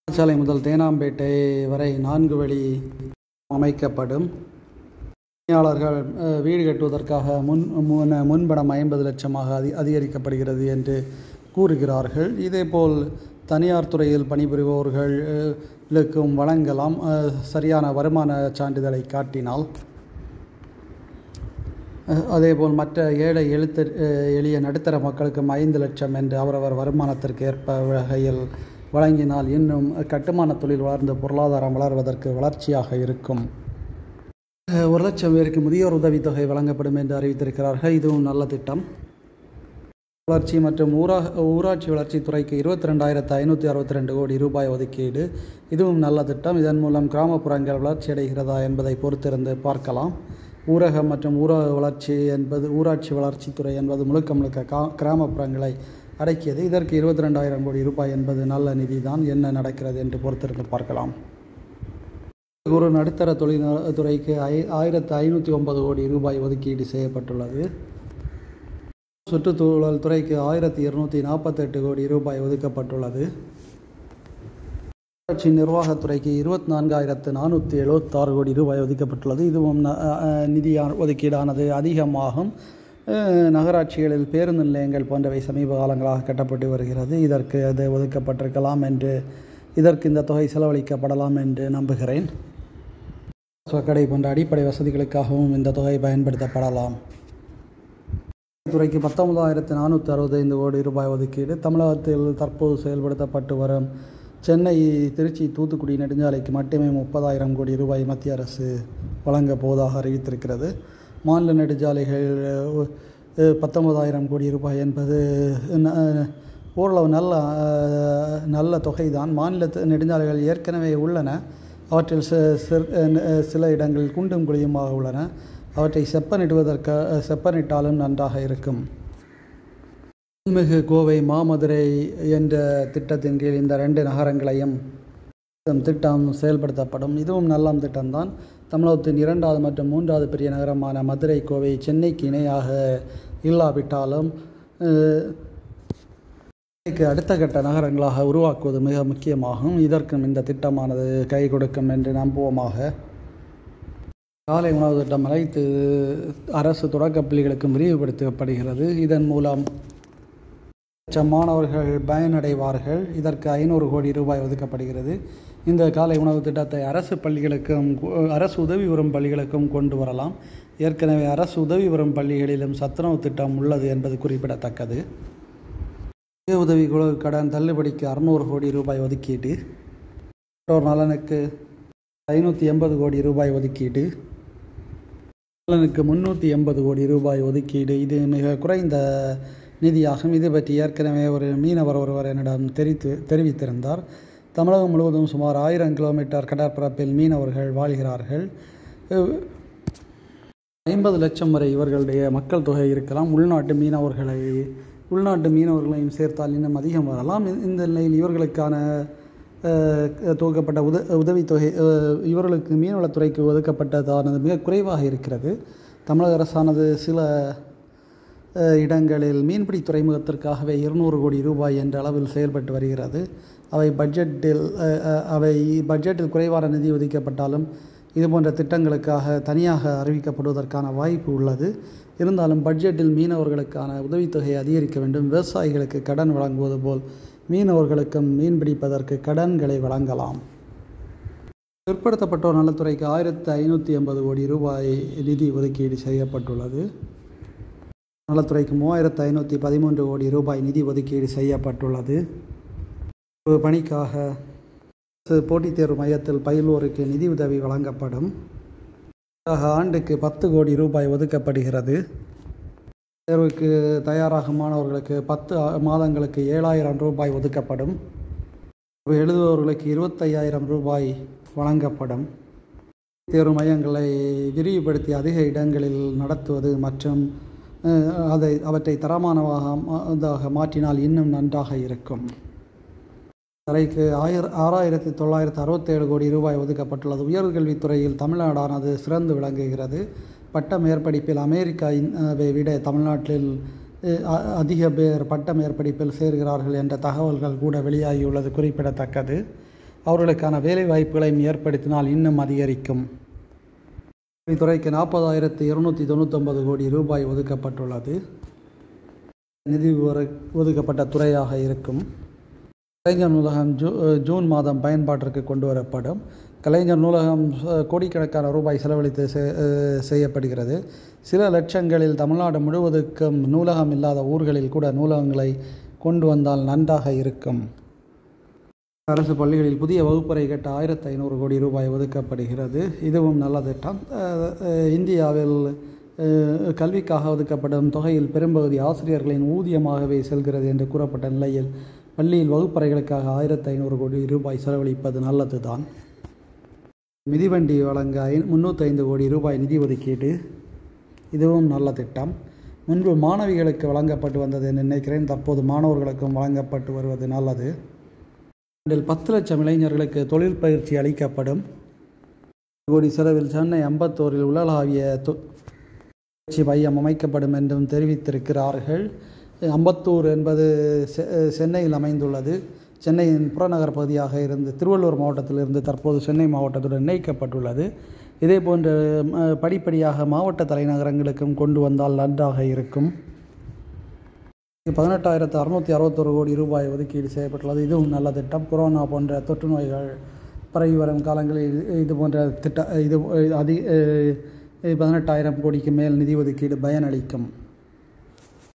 சாலை முதல் தேனாம்பேட்டை வரை நான்கு வழி அமைக்கப்படும் பணியாளர்கள் அஹ், வீடு கட்டுவதற்காக முன் முன் முன்பணம் ஐம்பது லட்சமாக அதி அதிகரிக்கப்படுகிறது என்று கூறுகிறார்கள் இதேபோல் தனியார் துறையில் பணிபுரிபவர்கள் அஹ், ளுக்கும் வழங்கலாம் அஹ், சரியான வருமான சான்றிதழை காட்டினால் அஹ், அதேபோல் மற்ற ஏழை எழுத்த அஹ், எளிய நடுத்தர மக்களுக்கும் ஐந்து லட்சம் என்று அவரவர் வருமானத்திற்கு ஏற்ப வகையில் வழங்கினால் இன்னும் கட்டுமான தொழில் வளர்ந்து பொருளாதாரம் வளர்வதற்கு வளர்ச்சியாக இருக்கும் அஹ், ஒரு லட்சம் பேருக்கு முதியோர் உதவித்தொகை வழங்கப்படும் என்று அறிவித்திருக்கிறார்கள் இதுவும் நல்ல திட்டம் வளர்ச்சி மற்றும் ஊரா ஊராட்சி வளர்ச்சித்துறைக்கு இருபத்தி ரெண்டாயிரத்து ஐநூற்றி அறுபத்தி ரெண்டு கோடி ரூபாய் ஒதுக்கீடு இதுவும் நல்ல திட்டம் இதன் மூலம் கிராமப்புறங்கள் வளர்ச்சி அடைகிறதா என்பதை பொறுத்திருந்து பார்க்கலாம் ஊரகம் மற்றும் ஊரக வளர்ச்சி என்பது ஊராட்சி வளர்ச்சித்துறை என்பது முழுக்க முழுக்க கா கிராமப்புறங்களை அடக்கியது இதற்கு இருபத்தி ரெண்டாயிரம் கோடி ரூபாய் என்பது நல்ல நிதிதான் என்ன நடக்கிறது என்று பொறுத்திருந்து பார்க்கலாம் ஒரு நடுத்தர தொழில் துறைக்கு ஐ ஆயிரத்து ஐநூற்றி ஒன்பது கோடி ரூபாய் ஒதுக்கீடு செய்யப்பட்டுள்ளது சுற்றுச்சூழல் துறைக்கு ஆயிரத்தி இருநூற்றி நாற்பத்தெட்டு கோடி ரூபாய் ஒதுக்கப்பட்டுள்ளது உள்ளாட்சி நிர்வாகத்துறைக்கு இருபத்தி நான்காயிரத்து நானூற்றி எழுபத்தாறு கோடி ரூபாய் ஒதுக்கப்பட்டுள்ளது இதுவும் ந- அ, அ, நிதி ஆ- ஒதுக்கீடானது அதிகமாகும் அஹ், நகராட்சிகளில் பேருந்து நிலையங்கள் போன்றவை சமீப காலங்களாக கட்டப்பட்டு வருகிறது இதற்கு அது ஒதுக்கப்பட்டிருக்கலாம் என்று இதற்கு இந்த தொகை செலவழிக்கப்படலாம் என்று நம்புகிறேன் கடை போன்ற அடிப்படை வசதிகளுக்காகவும் இந்த தொகை பயன்படுத்தப்படலாம் துறைக்கு பத்தொன்பதாயிரத்து நானூற்றி அறுபத்தைந்து கோடி ரூபாய் ஒதுக்கீடு தமிழகத்தில் தற்போது செயல்படுத்தப்பட்டு வரும் சென்னை திருச்சி தூத்துக்குடி நெடுஞ்சாலைக்கு மட்டுமே முப்பதாயிரம் கோடி ரூபாய் மத்திய அரசு வழங்க போவதாக அறிவித்திருக்கிறது மாநில நெடுஞ்சாலைகள் அஹ், பத்தொன்பதாயிரம் கோடி ரூபாய் என்பது ந- ஓரளவு நல்ல அஹ், நல்ல தொகைதான் மாநில நெடுஞ்சாலைகள் ஏற்கனவே உள்ளன அவற்றில் சி- சிற்- அஹ், சில இடங்களில் குண்டும் குழியுமாக உள்ளன அவற்றை செப்பனிடுவதற்கு செப்பனிட்டாலும் நன்றாக இருக்கும் மிகு கோவை மாமதுரை என்ற திட்டத்தின் கீழ் இந்த ரெண்டு நகரங்களையும் இந்த திட்டம் செயல்படுத்தப்படும் இதுவும் நல்ல திட்டம்தான் தமிழகத்தின் இரண்டாவது மற்றும் மூன்றாவது பெரிய நகரமான மதுரை கோவை சென்னைக்கு இணையாக இல்லாவிட்டாலும் அஹ், சென்னைக்கு அடுத்த கட்ட நகரங்களாக உருவாக்குவது மிக முக்கியமாகும் இதற்கும் இந்த திட்டமானது கை கொடுக்கும் என்று நம்புவோமாக காலை உணவு திட்டம் அனைத்து அரசு தொடக்கப் பள்ளிகளுக்கும் விரிவுபடுத்தப்படுகிறது இதன் மூலம் லட்சம் மாணவர்கள் பயனடைவார்கள் இதற்கு ஐநூறு கோடி ரூபாய் ஒதுக்கப்படுகிறது இந்த காலை உணவு திட்டத்தை அரசு பள்ளிகளுக்கும் கு- அரசு உதவி பெறும் பள்ளிகளுக்கும் கொண்டு வரலாம் ஏற்கனவே அரசு உதவி பெறும் பள்ளிகளிலும் சத்துணவு திட்டம் உள்ளது என்பது குறிப்பிடத்தக்கது சுய உதவி குழு கடன் தள்ளுபடிக்கு அறுநூறு கோடி ரூபாய் ஒதுக்கீடு பெற்றோர் நலனுக்கு ஐநூற்றி எண்பது கோடி ரூபாய் ஒதுக்கீடு நலனுக்கு முந்நூற்றி எண்பது கோடி ரூபாய் ஒதுக்கீடு இது மிக குறைந்த நிதியாகும் இது பற்றி ஏற்கனவே ஒரு மீனவர் ஒருவர் என்னிடம் தெரிவித்து தெரிவித்திருந்தார் தமிழகம் முழுவதும் சுமார் ஆயிரம் கிலோமீட்டர் கடற்பரப்பில் மீனவர்கள் வாழ்கிறார்கள் ஐம்பது லட்சம் வரை இவர்களுடைய மக்கள் தொகை இருக்கலாம் உள்நாட்டு மீனவர்களை உள்நாட்டு மீனவர்களையும் சேர்த்தால் இன்னும் அதிகம் வரலாம் இந்த- இந்த நிலையில் இவர்களுக்கான அஹ், துவக்கப்பட்ட உத உதவித்தொகை அஹ், இவர்களுக்கு மீன்வளத்துறைக்கு ஒதுக்கப்பட்டதானது மிக குறைவாக இருக்கிறது தமிழக அரசானது சில அஹ், இடங்களில் மீன்பிடி துறைமுகத்திற்காகவே இருநூறு கோடி ரூபாய் என்ற அளவில் செயல்பட்டு வருகிறது அவை பட்ஜெட்டில் அஹ், அஹ், அவை பட்ஜெட்டில் குறைவான நிதி ஒதுக்கப்பட்டாலும் இது போன்ற திட்டங்களுக்காக தனியாக அறிவிக்கப்படுவதற்கான வாய்ப்பு உள்ளது இருந்தாலும் பட்ஜெட்டில் மீனவர்களுக்கான உதவித்தொகையை அதிகரிக்க வேண்டும் விவசாயிகளுக்கு கடன் வழங்குவது போல் மீனவர்களுக்கும் மீன்பிடிப்பதற்கு கடன்களை வழங்கலாம் பிற்படுத்தப்பட்டோர் நலத்துறைக்கு ஆயிரத்து ஐநூற்றி எண்பது கோடி ரூபாய் நிதி ஒதுக்கீடு செய்யப்பட்டுள்ளது நலத்துறைக்கு மூவாயிரத்து ஐநூற்றி பதிமூன்று கோடி ரூபாய் நிதி ஒதுக்கீடு செய்யப்பட்டுள்ளது ஒரு பணிக்காக அரசு போட்டித் தேர்வு மையத்தில் பயில்வோருக்கு நிதியுதவி வழங்கப்படும் ஆக ஆண்டுக்கு பத்து கோடி ரூபாய் ஒதுக்கப்படுகிறது தேர்வுக்கு தயாராகும் மாணவர்களுக்கு பத்து ஆ- மாதங்களுக்கு ஏழாயிரம் ரூபாய் ஒதுக்கப்படும் எழுதுபவர்களுக்கு இருபத்தையாயிரம் ரூபாய் வழங்கப்படும் தேர்வு மையங்களை விரிவுபடுத்தி அதிக இடங்களில் நடத்துவது மற்றும் அஹ், அதை அவற்றை தரமானதாக மா- இதாக மாற்றினால் இன்னும் நன்றாக இருக்கும் துறைக்கு ஆயிர ஆறாயிரத்தி தொள்ளாயிரத்து அறுபத்தேழு கோடி ரூபாய் ஒதுக்கப்பட்டுள்ளது உயர்கல்வித்துறையில் தமிழ்நாடானது சிறந்து விளங்குகிறது பட்ட மேற்படிப்பில் அமெரிக்காவை விட தமிழ்நாட்டில் அஹ், அ- அதிக பேர் பட்ட மேற்படிப்பில் சேர்கிறார்கள் என்ற தகவல்கள் கூட வெளியாகியுள்ளது குறிப்பிடத்தக்கது அவர்களுக்கான வேலை வாய்ப்புகளையும் ஏற்படுத்தினால் இன்னும் அதிகரிக்கும் துறைக்கு நாற்பதாயிரத்து இருநூற்றி தொண்ணூத்தொன்பது கோடி ரூபாய் ஒதுக்கப்பட்டுள்ளது நிதி ஒதுக்கப்பட்ட துறையாக இருக்கும் கலைஞர் நூலகம் ஜூ ஜூன் மாதம் பயன்பாட்டிற்கு கொண்டு வரப்படும் கலைஞர் நூலகம் கோடிக்கணக்கான ரூபாய் செலவழித்து செய்யப்படுகிறது சில லட்சங்களில் தமிழ்நாடு முழுவதுக்கும் நூலகம் இல்லாத ஊர்களில் கூட நூலகங்களை கொண்டு வந்தால் நன்றாக இருக்கும் அரசு பள்ளிகளில் புதிய வகுப்பறை கட்ட ஆயிரத்தி ஐநூறு கோடி ரூபாய் ஒதுக்கப்படுகிறது இதுவும் நல்ல திட்டம் இந்தியாவில் கல்விக்காக ஒதுக்கப்படும் தொகையில் பெரும்பகுதி ஆசிரியர்களின் ஊதியமாகவே செல்கிறது என்று கூறப்பட்ட நிலையில் பள்ளியில் வகுப்பறைகளுக்காக ஆயிரத்தி ஐநூறு கோடி ரூபாய் செலவழிப்பது நல்லது தான் மிதிவண்டி வழங்க ஐ முந்நூற்றி கோடி ரூபாய் நிதி ஒதுக்கீடு இதுவும் நல்ல திட்டம் முன்பு மாணவிகளுக்கு வழங்கப்பட்டு வந்தது என்று நினைக்கிறேன் தற்போது மாணவர்களுக்கும் வழங்கப்பட்டு வருவது நல்லது இதில் பத்து லட்சம் இளைஞர்களுக்கு தொழில் பயிற்சி அளிக்கப்படும் கோடி செலவில் சென்னை அம்பத்தூரில் உலகளாவிய பயிற்சி மையம் அமைக்கப்படும் என்றும் தெரிவித்திருக்கிறார்கள் அம்பத்தூர் என்பது சென்னையில் அமைந்துள்ளது சென்னையின் புறநகர் பகுதியாக இருந்து திருவள்ளூர் மாவட்டத்திலிருந்து தற்போது சென்னை மாவட்டத்துடன் இணைக்கப்பட்டுள்ளது இதே போன்ற படிப்படியாக மாவட்ட தலைநகரங்களுக்கும் கொண்டு வந்தால் நன்றாக இருக்கும் பதினெட்டாயிரத்து அறுநூற்றி அறுபத்தொரு கோடி ரூபாய் ஒதுக்கீடு செய்யப்பட்டுள்ளது இதுவும் நல்ல திட்டம் கொரோனா போன்ற தொற்று நோய்கள் பரவி வரும் காலங்களில் இது போன்ற திட்ட இது அதி பதினெட்டாயிரம் கோடிக்கு மேல் நிதி ஒதுக்கீடு பயனளிக்கும்